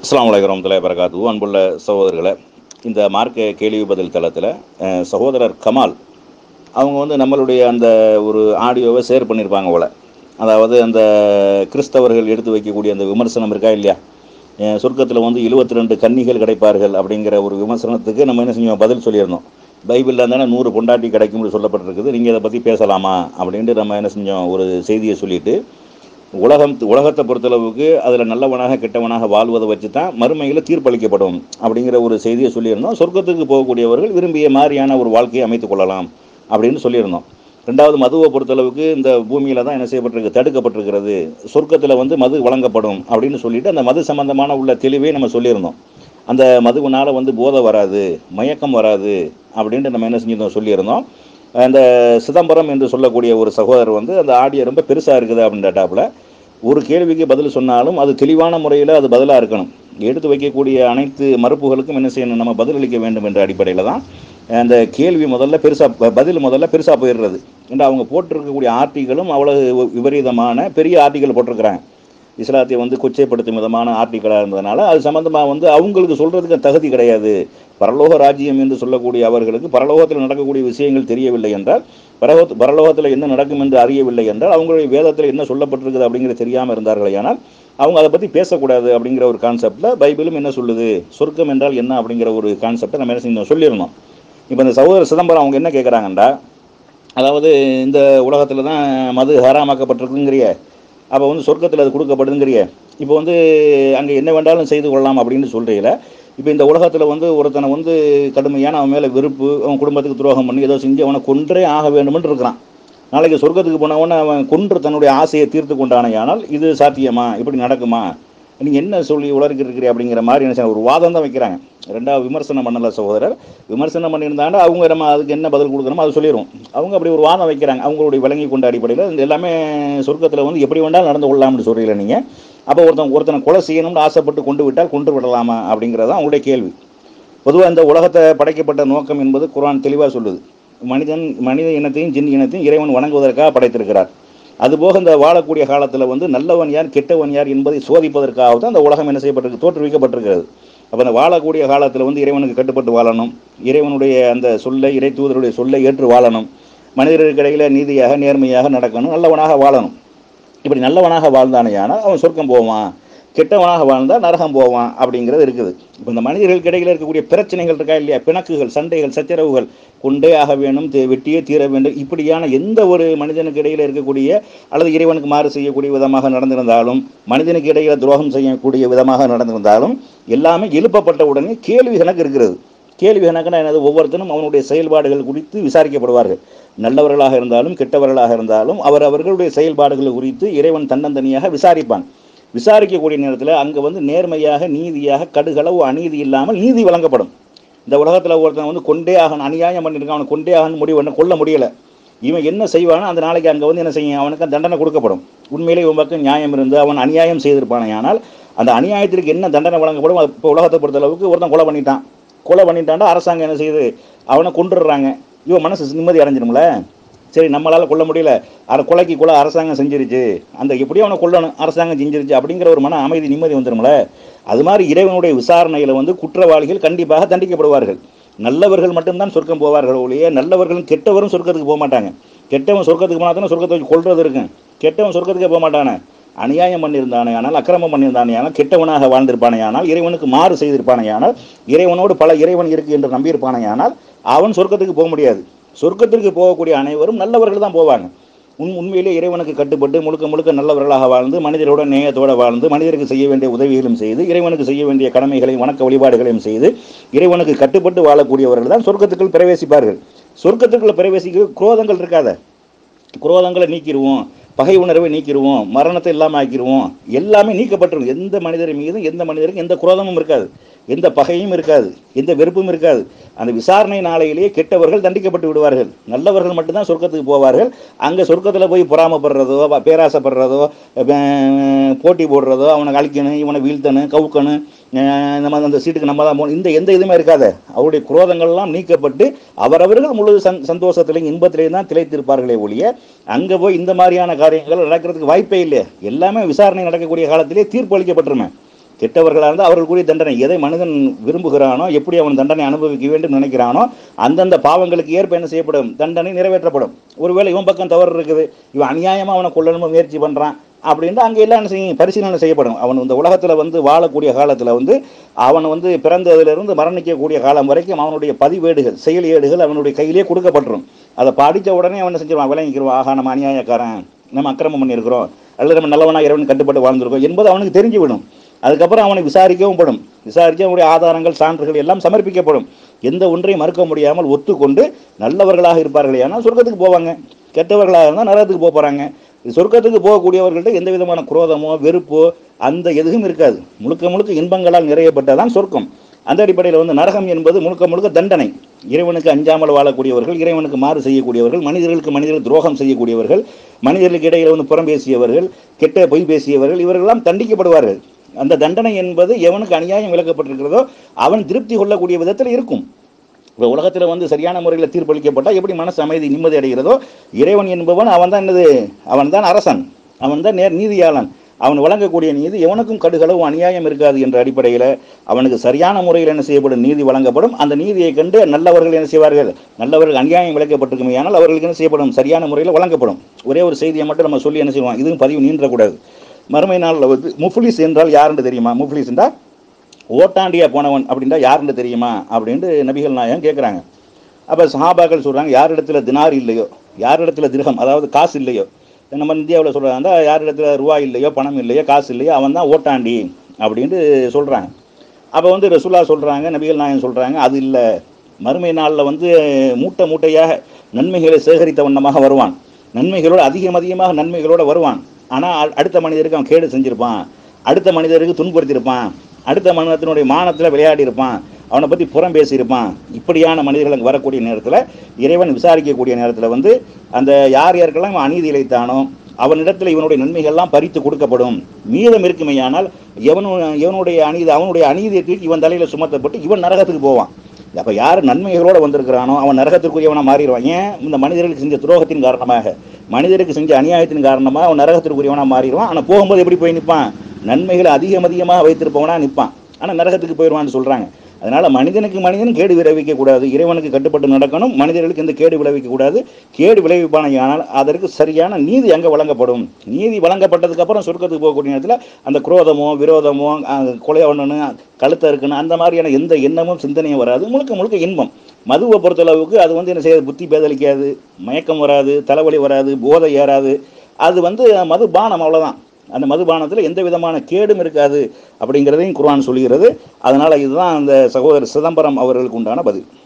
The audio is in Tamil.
அஸ்லாம் வலைக்கம் வரமத்துல்லாஹி வரகாத்து அன்புள்ள சகோதரர்களை இந்த மார்க்க கேள்வி பதில் தளத்தில் அஹ், சகோதரர் கமால் அவங்க வந்து நம்மளுடைய அந்த ஒரு ஆடியோவை ஷேர் பண்ணியிருப்பாங்க போல அதாவது அந்த கிறிஸ்தவர்கள் எடுத்து வைக்கக்கூடிய அந்த விமர்சனம் இருக்கா இல்லையா அஹ், சொர்க்கத்தில் வந்து 72 ரெண்டு கன்னிகள் கிடைப்பார்கள் அப்படிங்கிற ஒரு விமர்சனத்துக்கு நம்ம என்ன செஞ்சோம் பதில் சொல்லியிருந்தோம் பைபிளில் இருந்தானே நூறு பொண்டாட்டி கிடைக்கும்னு சொல்லப்பட்டிருக்குது நீங்கள் இதை பற்றி பேசலாமா அப்படின்ட்டு நம்ம என்ன செஞ்சோம் ஒரு செய்தியை சொல்லிட்டு உலகம் உலகத்தை பொறுத்தளவுக்கு அதில் நல்லவனாக கெட்டவனாக வாழ்வதை வச்சு தான் மறுமையில் தீர்ப்பளிக்கப்படும் அப்படிங்கிற ஒரு செய்தியை சொல்லியிருந்தோம் சொர்க்கத்துக்கு போகக்கூடியவர்கள் விரும்பிய மாதிரியான ஒரு வாழ்க்கையை அமைத்துக் கொள்ளலாம் அப்படின்னு சொல்லியிருந்தோம் ரெண்டாவது மதுவை பொறுத்தளவுக்கு இந்த பூமியில் தான் என்ன செய்யப்பட்டிருக்கு தடுக்கப்பட்டிருக்கிறது சொர்க்கத்தில் வந்து மது வழங்கப்படும் அப்படின்னு சொல்லிட்டு அந்த மது சம்பந்தமான உள்ள தெளிவே நம்ம சொல்லியிருந்தோம் அந்த மதுவினால் வந்து போதை வராது மயக்கம் வராது அப்படின்ட்டு நம்ம என்ன செஞ்சிருந்தோம் சொல்லியிருந்தோம் அந்த சிதம்பரம் என்று சொல்லக்கூடிய ஒரு சகோதரர் வந்து அந்த ஆடியோ ரொம்ப பெருசாக இருக்குது அப்படின்ட்டாப்புல ஒரு கேள்விக்கு பதில் சொன்னாலும் அது தெளிவான முறையில் அது பதிலாக இருக்கணும் எடுத்து வைக்கக்கூடிய அனைத்து மறுப்புகளுக்கும் என்ன செய்யணும் நம்ம பதிலளிக்க வேண்டும் என்ற அடிப்படையில் தான் அந்த கேள்வி முதல்ல பெருசாக பதில் முதல்ல பெருசாக போயிடுறது ஏன்னா அவங்க போட்டிருக்கக்கூடிய ஆர்டிகளும் அவ்வளவு விபரீதமான பெரிய ஆர்டிகள் போட்டிருக்கிறாங்க இஸ்லாத்தை வந்து கொச்சைப்படுத்தும் விதமான ஆர்டிக்கலாக இருந்ததுனால அது சம்மந்தமாக வந்து அவங்களுக்கு சொல்கிறதுக்கு தகுதி கிடையாது பரலோக ராஜ்யம் என்று சொல்லக்கூடிய அவர்களுக்கு பரலோகத்தில் நடக்கக்கூடிய விஷயங்கள் தெரியவில்லை என்றால் பரலோக பரலோகத்தில் என்ன நடக்கும் என்று அறியவில்லை என்றால் அவங்களுடைய வேதத்தில் என்ன சொல்லப்பட்டிருக்குது அப்படிங்கிறது தெரியாமல் இருந்தார்களே ஆனால் அவங்க அதை பற்றி பேசக்கூடாது அப்படிங்கிற ஒரு கான்செப்டில் பைபிளும் என்ன சொல்லுது சொர்க்கம் என்றால் என்ன அப்படிங்கிற ஒரு கான்செப்டை நம்ம என்ன செஞ்சோம் சொல்லியிருந்தோம் இப்போ இந்த சகோதர சிதம்பரம் அவங்க என்ன கேட்குறாங்கண்டா அதாவது இந்த உலகத்தில் தான் மது ஹராமாக்கப்பட்டிருக்குங்கிறிய அப்போ வந்து சொர்க்கத்தில் அது கொடுக்கப்படுதுங்கிறிய இப்போ வந்து அங்கே என்ன வேண்டாலும் செய்து கொள்ளலாம் அப்படின்னு சொல்கிறீங்கள இப்போ இந்த உலகத்தில் வந்து ஒருத்தனை வந்து கடுமையான அவன் மேலே வெறுப்பு அவன் குடும்பத்துக்கு துரோகம் பண்ணி ஏதோ செஞ்சு அவனை கொன்றே ஆக வேண்டும்னு இருக்கிறான் நாளைக்கு சொர்க்கத்துக்கு போனவொன்னே அவன் கொன்று தன்னுடைய ஆசையை தீர்த்து கொண்டானேயானால் இது சாத்தியமா இப்படி நடக்குமா நீங்கள் என்ன சொல்லி உலர்க்கு இருக்கிறீ அப்படிங்கிற மாதிரி என்ன செய்யணும், ஒரு வாதம் தான் வைக்கிறாங்க ரெண்டாவது விமர்சனம் பண்ணல சகோதரர் விமர்சனம் பண்ணியிருந்தாண்டா அவங்க நம்ம அதுக்கு என்ன பதில் கொடுக்கணுமோ அதை சொல்லிடுவோம் அவங்க அப்படி ஒரு வாதம் வைக்கிறாங்க அவங்களுடைய விளங்கி கொண்ட அடிப்படையில் இந்த எல்லாமே சொர்க்கத்தில் வந்து எப்படி வேண்டாலும் நடந்து கொள்ளலாம்னு சொல்கிறீங்களா நீங்கள் அப்போ ஒருத்தன் ஒருத்தனை கொலை செய்யணும்னு ஆசைப்பட்டு கொண்டு விட்டால் கொண்டு விடலாமா அப்படிங்கிறது தான் அவங்களுடைய கேள்வி பொதுவாக இந்த உலகத்தை படைக்கப்பட்ட நோக்கம் என்பது குர்ஆன் தெளிவாக சொல்லுது மனிதன் மனித இனத்தையும் ஜின் இனத்தையும் இறைவன் வணங்குவதற்காக படைத்திருக்கிறார் அதுபோக இந்த வாழக்கூடிய காலத்தில் வந்து நல்லவன் யார் கெட்டவன் யார் என்பதை சோதிப்பதற்காக தான் அந்த உலகம் என்ன செய்யப்பட்டிருக்கு தோற்றுவிக்கப்பட்டிருக்கிறது அப்போ அந்த வாழக்கூடிய காலத்தில் வந்து இறைவனுக்கு கட்டுப்பட்டு வாழணும் இறைவனுடைய அந்த சொல்லை இறை தூதருடைய சொல்லை ஏற்று வாழணும் மனிதர்களுக்கு இடையில நீதியாக நேர்மையாக நடக்கணும் நல்லவனாக வாழணும் இப்படி நல்லவனாக வாழ்ந்தானேயானால் அவன் சொர்க்கம் போவான் கெட்டவனாக வாழ்ந்தால் நரகம் போவான் அப்படிங்கிறது இருக்குது இப்போ இந்த மனிதர்களுக்கு இடையில இருக்கக்கூடிய பிரச்சனைகள் இருக்கா இல்லையா பிணக்குகள் சண்டைகள் சச்சரவுகள் கொண்டே ஆக வேணும் தே- வெட்டியே தீர வேண்டும் இப்படியான எந்த ஒரு மனிதனுக்கு இடையில இருக்கக்கூடிய அல்லது இறைவனுக்கு மாறு செய்யக்கூடிய விதமாக நடந்திருந்தாலும் மனிதனுக்கு இடையில துரோகம் செய்யக்கூடிய விதமாக நடந்திருந்தாலும் எல்லாமே எழுப்பப்பட்ட உடனே கேள்வி கணக்கு இருக்கிறது கேள்வி கணக்குனா என்னது ஒவ்வொருத்தரும் அவனுடைய செயல்பாடுகள் குறித்து விசாரிக்கப்படுவார்கள் நல்லவர்களாக இருந்தாலும் கெட்டவர்களாக இருந்தாலும் அவர் அவர்களுடைய செயல்பாடுகள் குறித்து இறைவன் தன்னந்தனியாக விசாரிப்பான் விசாரிக்கக்கூடிய நேரத்தில் அங்கே வந்து நேர்மையாக நீதியாக கடுகளவு அநீதி இல்லாமல் நீதி வழங்கப்படும் இந்த உலகத்தில் ஒருத்தன் வந்து கொண்டே ஆகணும் அநியாயம் பண்ணியிருக்கான் அவனை கொண்டே ஆகணும் முடிவு பண்ண கொல்ல முடியலை இவன் என்ன செய்வானோ அந்த நாளைக்கு அங்கே வந்து என்ன செய்யும் அவனுக்கு தண்டனை கொடுக்கப்படும் உண்மையிலே இவன் பக்கம் நியாயம் இருந்து அவன் அநியாயம் செய்திருப்பானே ஆனால் அந்த அநியாயத்திற்கு என்ன தண்டனை வழங்கப்படும் அது இப்போ உலகத்தை பொறுத்தளவுக்கு ஒருத்தன் கொலை பண்ணிட்டான் கொலை பண்ணிட்டான்டா அரசாங்கம் என்ன செய்யுது அவனை கொண்டுடுறாங்க இவன் மனசு நிம்மதி அடைஞ்சிடும்ல சரி நம்மளால் கொல்ல முடியல அதை கொலைக்கு கொலை அரசாங்கம் செஞ்சிருச்சு அந்த எப்படியும் அவனை கொல்லணும் அரசாங்கம் செஞ்சிருச்சு அப்படிங்கிற ஒரு மன அமைதி நிம்மதி வந்துடும்ல அது மாதிரி இறைவனுடைய விசாரணையில் வந்து குற்றவாளிகள் கண்டிப்பாக தண்டிக்கப்படுவார்கள் நல்லவர்கள் மட்டும்தான் சொர்க்கம் போவார்கள் ஒழிய நல்லவர்களும் கெட்டவரும் சொர்க்கத்துக்கு போக மாட்டாங்க கெட்டவன் சொர்க்கத்துக்கு போனா தானே சொர்க்கத்தை வச்சு கொள்றது இருக்கும் கெட்டவன் சொர்க்கத்துக்கே போக மாட்டானே அநியாயம் பண்ணியிருந்தானே ஆனால் அக்கிரமம் பண்ணியிருந்தானே ஆனால் கெட்டவனாக வாழ்ந்திருப்பானே ஆனால் இறைவனுக்கு மாறு செய்திருப்பானே ஆனால் இறைவனோடு பல இறைவன் இருக்கு என்று நம்பியிருப்பானே ஆனால் அவன் சொர்க்கத்துக்கு போக முடியாது சொர்க்கத்திற்கு போகக்கூடிய அனைவரும் நல்லவர்கள் தான் போவாங்க உண் உண்மையிலே இறைவனுக்கு கட்டுப்பட்டு முழுக்க முழுக்க நல்லவர்களாக வாழ்ந்து மனிதரோட நேயத்தோட வாழ்ந்து மனிதருக்கு செய்ய வேண்டிய உதவிகளும் செய்து இறைவனுக்கு செய்ய வேண்டிய கடமைகளையும் வணக்க வழிபாடுகளையும் செய்து இறைவனுக்கு கட்டுப்பட்டு வாழக்கூடியவர்கள் தான் சொர்க்கத்துக்குள் பிரவேசிப்பார்கள் சொர்க்கத்துக்குள் பிரவேசிக்க குரோதங்கள் இருக்காத குரோதங்களை நீக்கிடுவோம் பகை உணர்வை நீக்கிடுவோம் மரணத்தை இல்லாமல் ஆக்கிடுவோம் எல்லாமே நீக்கப்பட்டிருக்கும் எந்த மனிதர் மீதும் எந்த மனிதருக்கும் எந்த குரோதமும் இருக்காது எந்த பகையும் இருக்காது எந்த வெறுப்பும் இருக்காது அந்த விசாரணை நாளையிலேயே கெட்டவர்கள் தண்டிக்கப்பட்டு விடுவார்கள் நல்லவர்கள் மட்டும்தான் சொர்க்கத்துக்கு போவார்கள் அங்கே சொர்க்கத்தில் போய் பொறாமப்படுறதோ ப- பேராசைப்படுறதோ அஹ், போட்டி போடுறதோ அவனை அழிக்கணும் இவனை வீழ்த்தணும் கவுக்கணும் அஹ், நம்ம அந்த சீட்டுக்கு நம்ம தான் போகணும் இந்த எந்த இதுவுமே இருக்காத அவருடைய குரோதங்கள்லாம் நீக்கப்பட்டு அவரவர்கள் முழு சந் சந்தோஷத்திலையும் இன்பத்திலையும் தான் திளைத்திருப்பார்களே ஒழிய அங்கே போய் இந்த மாதிரியான காரியங்கள் நடக்கிறதுக்கு வாய்ப்பே இல்லை எல்லாமே விசாரணை நடக்கக்கூடிய காலத்திலே தீர்ப்பு அளிக்கப்பட்டிருமே கெட்டவர்களாக இருந்தால் அவர்களுக்குரிய தண்டனை எதை மனிதன் விரும்புகிறானோ எப்படி அவன் தண்டனை அனுபவிக்க வேண்டும் நினைக்கிறானோ அந்தந்த பாவங்களுக்கு ஏற்ப என்ன செய்யப்படும் தண்டனை நிறைவேற்றப்படும் ஒருவேளை இவன் பக்கம் தவறு இருக்குது இவன் அநியாயமாக அவனை கொல்லணும் முயற்சி பண்ணுறான் அப்படின்ட்டு அங்கே எல்லாம் என்ன செய்யும் பரிசீலனை செய்யப்படும் அவன் இந்த உலகத்தில் வந்து வாழக்கூடிய காலத்தில் வந்து அவன் வந்து பிறந்ததிலிருந்து மரணிக்கக்கூடிய காலம் வரைக்கும் அவனுடைய பதிவேடுகள் செயல் ஏடுகள் அவனுடைய கையிலே கொடுக்கப்பட்டுரும் அதை படித்த உடனே அவன் என்ன செஞ்சிருவான் விளங்கிக்கிறோம் ஆகா நம்ம அநியாயக்காரன் நம்ம அக்கிரமம் பண்ணியிருக்கிறோம் அல்லது நம்ம நல்லவனா இறைவன் கட்டுப்பட்டு வாழ்ந்திருக்கோம் என்பது அவனுக்கு தெரிஞ்சு விடும் அதுக்கப்புறம் அவனை விசாரிக்கவும் படும் விசாரித்து அவனுடைய ஆதாரங்கள் சான்றுகள் எல்லாம் சமர்ப்பிக்கப்படும் எந்த ஒன்றையும் மறுக்க முடியாமல் ஒத்துக்கொண்டு நல்லவர்களாக இருப்பார்களே ஆனால் சொர்க்கத்துக்கு போவாங்க கெட்டவர்களாக இருந்தால் நரகத்துக்கு போக போகிறாங்க சொர்க்கத்துக்கு போகக்கூடியவர்கள்ட்ட எந்த விதமான குரோதமோ வெறுப்போ அந்த எதுவும் இருக்காது முழுக்க முழுக்க இன்பங்களால் நிறையப்பட்டதான் சொர்க்கம் அந்த அடிப்படையில் வந்து நரகம் என்பது முழுக்க முழுக்க தண்டனை இறைவனுக்கு அஞ்சாமல் வாழக்கூடியவர்கள் இறைவனுக்கு மாறு செய்யக்கூடியவர்கள் மனிதர்களுக்கு மனிதர்கள் துரோகம் செய்யக்கூடியவர்கள் மனிதர்களுக்கு இடையில வந்து புறம் பேசியவர்கள் கெட்ட பொய் பேசியவர்கள் இவர்களெல்லாம் தண்டிக்கப்படுவார்கள் அந்த தண்டனை என்பது எவனுக்கு அநியாயம் விளக்கப்பட்டிருக்கிறதோ அவன் திருப்தி கொள்ளக்கூடிய விதத்தில் இருக்கும் இப்போ உலகத்தில் வந்து சரியான முறையில் தீர்ப்பளிக்கப்பட்டால் எப்படி மனசு அமைதி நிம்மதி அடைகிறதோ இறைவன் என்பவன் அவன் தான் என்னது அவன் தான் அரசன் அவன் தான் நேர் நீதியாளன் அவன் வழங்கக்கூடிய நீதி எவனுக்கும் கடுகளவு அநியாயம் இருக்காது என்ற அடிப்படையில் அவனுக்கு சரியான முறையில் என்ன செய்யப்படும் நீதி வழங்கப்படும் அந்த நீதியை கண்டு நல்லவர்கள் என்ன செய்வார்கள் நல்லவர்கள் அநியாயம் விளக்கப்பட்டிருக்குமே ஆனால் அவர்களுக்கு என்ன செய்யப்படும் சரியான முறையில் வழங்கப்படும் ஒரே ஒரு செய்தியை மட்டும் நம்ம சொல்லி என்ன செய்வோம் இதுவும் பதிவு நீண்டக்கூடாது மறுமை நாளில் வந்து முஃப்லிஸ் என்றால் யாருன்னு தெரியுமா முஃப்லிஸ் என்றால் ஓட்டாண்டியா போனவன் அப்படின்டா யாருன்னு தெரியுமா அப்படின்ட்டு நபிகள் நாயகம் கேட்குறாங்க அப்போ சஹாபாக்கள் சொல்கிறாங்க யாரிடத்துல தினார் இல்லையோ யாரிடத்துல திரகம் அதாவது காசு இல்லையோ நம்ம இந்தியாவில் சொல்கிறாங்க யாரிடத்துல ரூபாய் இல்லையோ பணம் இல்லையோ காசு இல்லையோ அவன் தான் ஓட்டாண்டி அப்படின்ட்டு சொல்கிறாங்க அப்போ வந்து ரசுல்லா சொல்கிறாங்க நபிகள் நாயகம் சொல்கிறாங்க அது இல்லை மறுமை நாளில் வந்து மூட்டை மூட்டையாக நன்மைகளை சேகரித்த வண்ணமாக வருவான் நன்மைகளோடு அதிகம் அதிகமாக நன்மைகளோடு வருவான் ஆனால் அடுத்த மனிதருக்கு அவன் கேடு செஞ்சிருப்பான் அடுத்த மனிதருக்கு துன்புறுத்தியிருப்பான் அடுத்த மனிதத்தினுடைய மானத்தில் விளையாடி இருப்பான் அவனை பற்றி புறம் பேசியிருப்பான் இப்படியான மனிதர்கள் அங்கே வரக்கூடிய நேரத்தில் இறைவன் விசாரிக்கக்கூடிய நேரத்தில் வந்து அந்த யார் யாருக்கெல்லாம் இவன் அநீதி இழைத்தானோ அவனிடத்தில் இவனுடைய நன்மைகள்லாம் பறித்து கொடுக்கப்படும் மீதம் இருக்குமையானால் எவனு இவனுடைய அநீதி அவனுடைய அநீதியை தூக்கி இவன் தலையில் சுமத்தப்பட்டு இவன் நரகத்துக்கு போவான் அப்போ யார் நன்மைகளோடு வந்திருக்கிறானோ அவன் நரகத்திற்குரியவனாக மாறிடுவான் ஏன் இந்த மனிதர்களுக்கு செஞ்ச துரோகத்தின் காரணமாக மனிதருக்கு செஞ்ச அநியாயத்தின் காரணமாக அவன் நரகத்திற்குரியவனாக மாறிடுவான் ஆனால் போகும்போது எப்படி போய் நிற்பான் நன்மைகளை அதிகம் அதிகமாக வைத்திருப்பவனா நிற்பான் ஆனால் நரகத்துக்கு போயிடுவான்னு சொல்கிறாங்க அதனால் மனிதனுக்கு மனிதன் கேடு விளைவிக்க கூடாது இறைவனுக்கு கட்டுப்பட்டு நடக்கணும் மனிதர்களுக்கு எந்த கேடு விளைவிக்க கூடாது கேடு விளைவிப்பானால் அதற்கு சரியான நீதி அங்கே வழங்கப்படும் நீதி வழங்கப்பட்டதுக்கு அப்புறம் சொர்க்கத்துக்கு போகக்கூடிய நேரத்தில் அந்த குரோதமோ விரோதமோ அஹ், கொலை ஒன்று கழுத்த இருக்குன்னு அந்த மாதிரியான எந்த எண்ணமும் சிந்தனையும் வராது முழுக்க முழுக்க இன்பம் மதுவை பொறுத்தளவுக்கு அது வந்து என்ன செய்யாது புத்தி பேதலிக்காது மயக்கம் வராது தலைவலி வராது போதை ஏறாது அது வந்து மதுபானம் அவ்வளோதான் அந்த மதுபானத்தில் எந்த விதமான கேடும் இருக்காது அப்படிங்கிறதையும் குர்ஆன் சொல்கிறது அதனால் இதுதான் அந்த சகோதரர் சிதம்பரம் அவர்களுக்கு உண்டான பதில்